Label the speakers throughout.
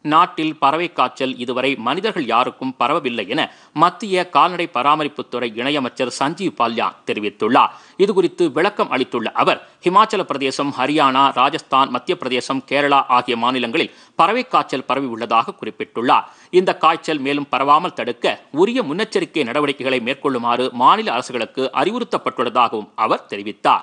Speaker 1: நாட்டில் பறவை காய்ச்சல் இதுவரை மனிதர்கள் யாருக்கும் பரவவில்லை என மத்திய கால்நடை பராமரிப்புத்துறை இணையமைச்சர் சஞ்சீவ் பால்யான் தெரிவித்துள்ளார் இதுகுறித்து விளக்கம் அளித்துள்ள அவர் ஹிமாச்சல பிரதேசம் ஹரியானா ராஜஸ்தான் மத்திய பிரதேசம் கேரளா ஆகிய மாநிலங்களில் பறவை காய்ச்சல் பரவி உள்ளதாக குறிப்பிட்டுள்ளார் இந்த காய்ச்சல் மேலும் பரவாமல் தடுக்க உரிய முன்னெச்சரிக்கை நடவடிக்கைகளை மேற்கொள்ளுமாறு மாநில அரசுகளுக்கு அறிவுறுத்தப்பட்டுள்ளதாகவும் அவர் தெரிவித்தார்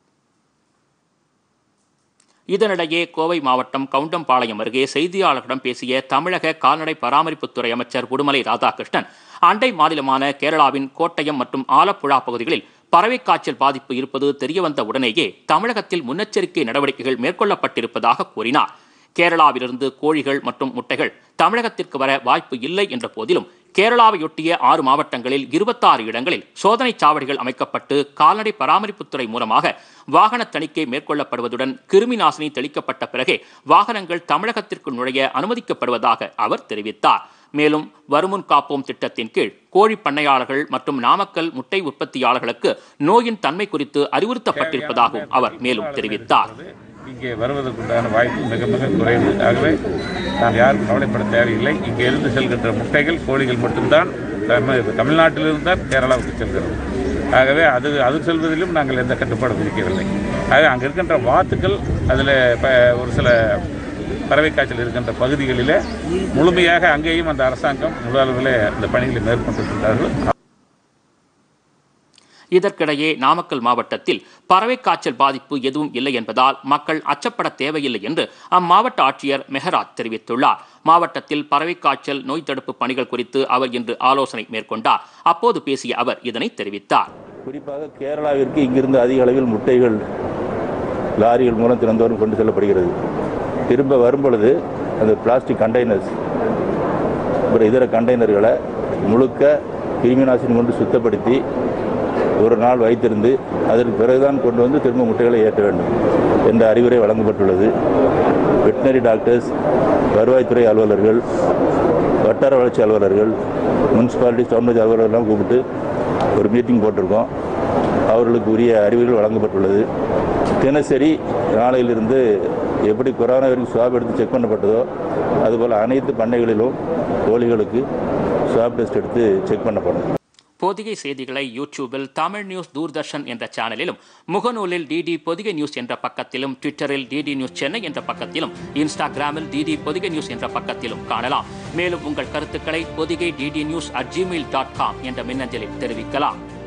Speaker 1: இதனிடையே கோவை மாவட்டம் கவுண்டம்பாளையம் அருகே செய்தியாளர்களிடம் பேசிய தமிழக கால்நடை பராமரிப்புத்துறை அமைச்சர் உடுமலை ராதாகிருஷ்ணன் அண்டை மாநிலமான கேரளாவின் கோட்டயம் மற்றும் ஆலப்புழா பகுதிகளில் பறவை காய்ச்சல் பாதிப்பு இருப்பது தெரியவந்த உடனேயே தமிழகத்தில் முன்னெச்சரிக்கை நடவடிக்கைகள் மேற்கொள்ளப்பட்டிருப்பதாக கூறினார் கேரளாவிலிருந்து கோழிகள் மற்றும் முட்டைகள் தமிழகத்திற்கு வர வாய்ப்பு இல்லை என்ற போதிலும் கேரளாவையொட்டிய ஆறு மாவட்டங்களில் இருபத்தாறு இடங்களில் சோதனை சாவடிகள் அமைக்கப்பட்டு கால்நடை பராமரிப்புத்துறை மூலமாக வாகன தணிக்கை மேற்கொள்ளப்படுவதுடன் கிருமி நாசினி தெளிக்கப்பட்ட பிறகே வாகனங்கள் தமிழகத்திற்கு நுழைய அனுமதிக்கப்படுவதாக அவர் தெரிவித்தார் மேலும் வருமுன் காப்போம் திட்டத்தின் கீழ் கோழி பண்ணையாளர்கள் மற்றும் நாமக்கல் முட்டை உற்பத்தியாளர்களுக்கு நோயின் தன்மை குறித்து அறிவுறுத்தப்பட்டிருப்பதாகவும் அவர் மேலும் தெரிவித்தார்
Speaker 2: இங்கே வருவதற்குண்டான வாய்ப்பு மிக மிக குறைவு ஆகவே நாம் யாரும் கவலைப்பட தேவையில்லை இங்கே இருந்து செல்கின்ற முட்டைகள் கோழிகள் மட்டும்தான் தமிழ் தமிழ்நாட்டிலிருந்து தான் கேரளாவுக்கு செல்கிறது ஆகவே அது அது செல்வதிலும் நாங்கள் எந்த கட்டுப்பாடும் விதிக்கவில்லை ஆகவே அங்கே இருக்கின்ற வாத்துக்கள் அதில் இப்போ ஒரு சில பறவை காய்ச்சல் இருக்கின்ற பகுதிகளில் முழுமையாக அங்கேயும் அந்த அரசாங்கம் முழு அளவில் அந்த பணிகளை மேற்கொண்டிருக்கின்றார்கள்
Speaker 1: இதற்கிடையே நாமக்கல் மாவட்டத்தில் பறவை காய்ச்சல் பாதிப்பு எதுவும் இல்லை என்பதால் மக்கள் அச்சப்பட தேவையில்லை என்று அம்மாவட்ட ஆட்சியர் மெஹராஜ் தெரிவித்துள்ளார் மாவட்டத்தில் பறவை காய்ச்சல் நோய் தடுப்பு பணிகள் குறித்து அவர் இன்று ஆலோசனை மேற்கொண்டார் அப்போது பேசிய அவர் இதனை தெரிவித்தார்
Speaker 3: குறிப்பாக கேரளாவிற்கு இங்கிருந்து அதிக அளவில் முட்டைகள் லாரிகள் மூலம் தினந்தோறும் கொண்டு செல்லப்படுகிறது திரும்ப வரும்பொழுது அந்த பிளாஸ்டிக் கண்டெய்னர்ஸ் அப்புறம் இதர கண்டெய்னர்களை முழுக்க கிருமிநாசினி கொண்டு சுத்தப்படுத்தி ஒரு நாள் வைத்திருந்து அதற்கு பிறகுதான் கொண்டு வந்து திரும்ப முட்டைகளை ஏற்ற வேண்டும் என்ற அறிவுரை வழங்கப்பட்டுள்ளது வெட்டினரி டாக்டர்ஸ் வருவாய்த்துறை அலுவலர்கள் வட்டார வளர்ச்சி அலுவலர்கள் முனிசிபாலிட்டி ஸ்டோன்மேஜ் அலுவலர்கள்லாம் கூப்பிட்டு ஒரு மீட்டிங் போட்டிருக்கோம் அவர்களுக்கு உரிய அறிவுரைகள் வழங்கப்பட்டுள்ளது தினசரி நாளையிலிருந்து எப்படி கொரோனா வரைக்கும் ஸ்வாப் எடுத்து செக் பண்ணப்பட்டதோ அதுபோல் அனைத்து பண்ணைகளிலும் கோழிகளுக்கு ஸ்வாப் டெஸ்ட் எடுத்து செக் பண்ணப்படும்
Speaker 1: பொதிகை செய்திகளை யூடியூபில் தமிழ் நியூஸ் தூர்தர்ஷன் என்ற சேனலிலும் முகநூலில் டிடி பொதிகை நியூஸ் என்ற பக்கத்திலும் ட்விட்டரில் டிடி நியூஸ் சென்னை என்ற பக்கத்திலும் இன்ஸ்டாகிராமில் டிடி பொதிகை நியூஸ் என்ற பக்கத்திலும் காணலாம் மேலும் உங்கள் கருத்துக்களை Podhigai DD news at Gmail dot com என்ற மின்னஞ்சலில் தெரிவிக்கலாம்